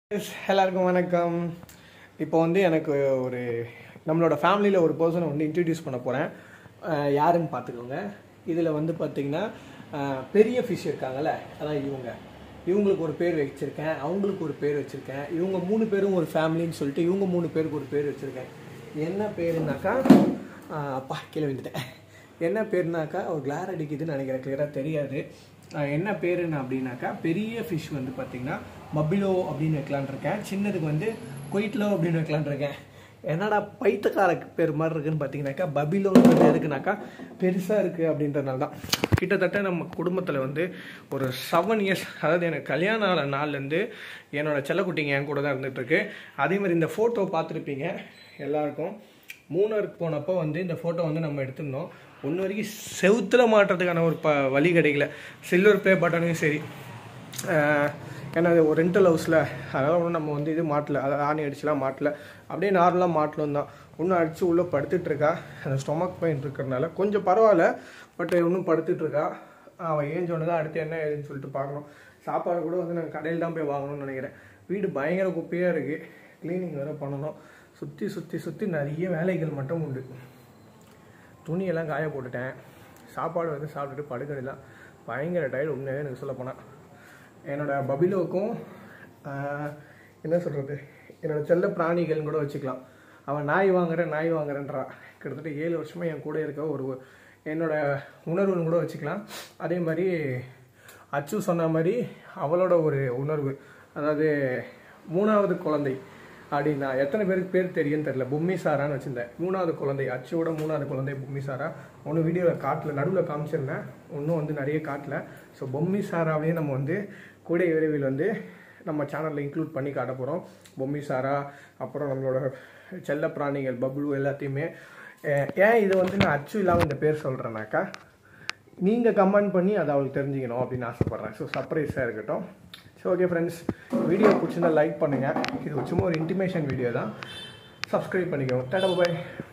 Yes, எல்லாருக்கும் வணக்கம் இப்போ வந்து எனக்கு ஒரு நம்மளோட ஃபேமிலியில் ஒரு பர்சனை வந்து இன்ட்ரடியூஸ் பண்ண போகிறேன் யாருன்னு பார்த்துக்கோங்க இதில் வந்து பார்த்தீங்கன்னா அஹ், பெரிய ஃபிஷ் இருக்காங்கல்ல அதான் இவங்க இவங்களுக்கு ஒரு பேர் வச்சுருக்கேன் அவங்களுக்கு ஒரு பேர் வச்சுருக்கேன் இவங்க மூணு பேரும் ஒரு ஃபேமிலின்னு சொல்லிட்டு இவங்க மூணு பேருக்கு ஒரு பேர் வச்சுருக்கேன் என்ன பேருனாக்கா அஹ், அப்பா கீழே விழுந்துட்டேன் என்ன பேருனாக்கா ஒரு கிளார் அடிக்குதுன்னு நினைக்கிறேன் கிளியராக தெரியாது அஹ் என்ன பேருன்னு அப்படின்னாக்கா பெரிய ஃபிஷ் வந்து பார்த்தீங்கன்னா மபிலோ அப்படின்னு வைக்கலான் இருக்கேன் சின்னதுக்கு வந்து கொயிட்லோ அப்படின்னு வைக்கலான் இருக்கேன் என்னடா பைத்தக்கார பேர் மாதிரி இருக்குன்னு பார்த்தீங்கன்னாக்கா பபிலோன்னு எதுக்குனாக்கா பெருசாக இருக்குது அப்படின்றனால தான் கிட்டத்தட்ட நம்ம குடும்பத்தில் வந்து ஒரு செவன் இயர்ஸ் அதாவது எனக்கு கல்யாணம் ஆன நாள்லேருந்து என்னோட செல்லக்குட்டிங்க என் கூட தான் இருந்துட்டு இருக்கு அதே மாதிரி இந்த ஃபோட்டோ பார்த்துருப்பீங்க எல்லாருக்கும் மூணாருக்கு போனப்போ வந்து இந்த ஃபோட்டோ வந்து நம்ம எடுத்திருந்தோம் ஒன்று வரைக்கும் செவுத்துல மாட்டுறதுக்கான ஒரு ப வழி கிடைக்கல சில்வர் ப்ளே பட்டனையும் சரி ஆஹ் ஏன்னா அது ஒரு ரெண்டல் ஹவுஸில் அதனால் ஒன்றும் நம்ம வந்து இது மாட்டல அதாவது ஆணி அடிச்சுலாம் மாட்டல அப்படியே நார்மலாக மாட்டலும் தான் இன்னும் அடித்து உள்ளே படுத்துட்டு இருக்கா அந்த ஸ்டொமக் பெயின் இருக்கிறதுனால கொஞ்சம் பரவாயில்ல பட் இன்னும் படுத்துட்டு இருக்கா அவன் ஏஞ்சோன்னு தான் அடுத்து என்ன ஏதுன்னு சொல்லிட்டு பார்க்கணும் சாப்பாடு கூட வந்து நான் கடையில் தான் போய் வாங்கணும்னு நினைக்கிறேன் வீடு பயங்கர குப்பையாக இருக்குது க்ளீனிங் வேறு பண்ணணும் சுற்றி சுற்றி சுற்றி நிறைய வேலைகள் மட்டும் உண்டு துணியெல்லாம் காய போட்டுட்டேன் சாப்பாடு வந்து சாப்பிட்டுட்டு படுக்கிறதுலாம் பயங்கர டயர்டு உண்மையாகவே எனக்கு சொல்ல போனால் என்னோட பபிலோவுக்கும் ஆஹ், என்ன சொல்கிறது என்னோட செல்ல பிராணிகள்னு கூட வச்சுக்கலாம் அவன் நாய் வாங்குறேன் நாய் வாங்குறேன்றா கிட்டத்தட்ட ஏழு வருஷமாக என் கூட இருக்க ஒரு என்னோட உணர்வுன்னு கூட வச்சுக்கலாம் அதே மாதிரி அச்சு சொன்ன மாதிரி அவளோட ஒரு உணர்வு அதாவது மூணாவது குழந்தை அப்படின்னா எத்தனை பேருக்கு பேர் தெரியும்னு தெரியல பொம்மி சாரான்னு வச்சிருந்தேன் மூணாவது குழந்தை அச்சோட மூணாவது குழந்தை பொம்மி சாரா ஒன்று வீடியோவில் காட்டில் நடுவில் காமிச்சிருந்தேன் ஒன்றும் வந்து நிறைய காட்டல ஸோ பொம்மி சாராவையே நம்ம வந்து கூடிய விரைவில் வந்து நம்ம சேனலில் இன்க்ளூட் பண்ணி காட்ட போகிறோம் பொம்மி சாரா அப்புறம் நம்மளோட செல்ல பிராணிகள் பப்ளு எல்லாத்தையுமே அஹ் ஏன் இது வந்து நான் அச்சு இல்லாமல் இந்த பேர் சொல்கிறேன்னாக்கா நீங்கள் கமெண்ட் பண்ணி அதை அவளுக்கு தெரிஞ்சுக்கணும் அப்படின்னு ஆசைப்பட்றேன் ஸோ சர்ப்ரைஸாக இருக்கட்டும் ஸோ ஓகே ஃப்ரெண்ட்ஸ் வீடியோ பிடிச்சிருந்தா லைக் பண்ணுங்கள் இது சும்மா ஒரு இன்டிமேஷன் வீடியோ தான் சப்ஸ்கிரைப் பண்ணிக்கோங்க டாடா பாய்